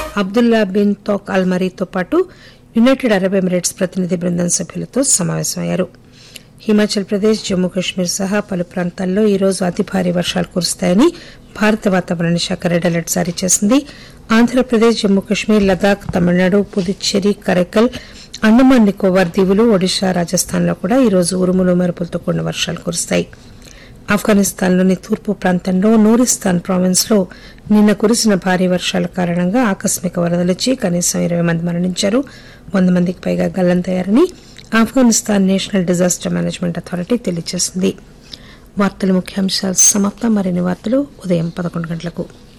Abdullah bin Touq అల్మరీతో పాటు United Arab Emirates ప్రతినిధి బృందం సభ్యులతో సమావేశమయ్యారు హిమాచల్ ప్రదేశ్ జమ్మూ కశ్మీర్ సహా పలు ప్రాంతాల్లో ఈ రోజు అతి భారీ వర్షాలు కురుస్తాయని భారత వాతావరణ శాఖ రెడ్ అలర్ట్ జారీ చేసింది ఆంధ్రప్రదేశ్ జమ్మూ కశ్మీర్ లదాఖ్ తమిళనాడు పుదుచ్చేరి కరైకల్ అండమాన్ నికోబార్ దీవులు ఒడిశా రాజస్థాన్లో కూడా ఈ రోజు ఉరుములు మెరుపులతో కూడిన వర్షాలు కురుస్తాయి ఆఫ్ఘనిస్తాన్లోని తూర్పు ప్రాంతంలో నూరిస్తాన్ ప్రావిన్స్ లో నిన్న కురిసిన భారీ వర్షాల కారణంగా ఆకస్మిక వరదలొచ్చి కనీసం ఇరవై మంది మరణించారు వంద మందికి పైగా గల్లంతయ్యారని Afghanistan national disaster management authority తెలియజేసింది వార్తల ముఖ్యాంశాలు సమాప్తం మరిన్ని వార్తలు ఉదయం పదకొండు గంటలకు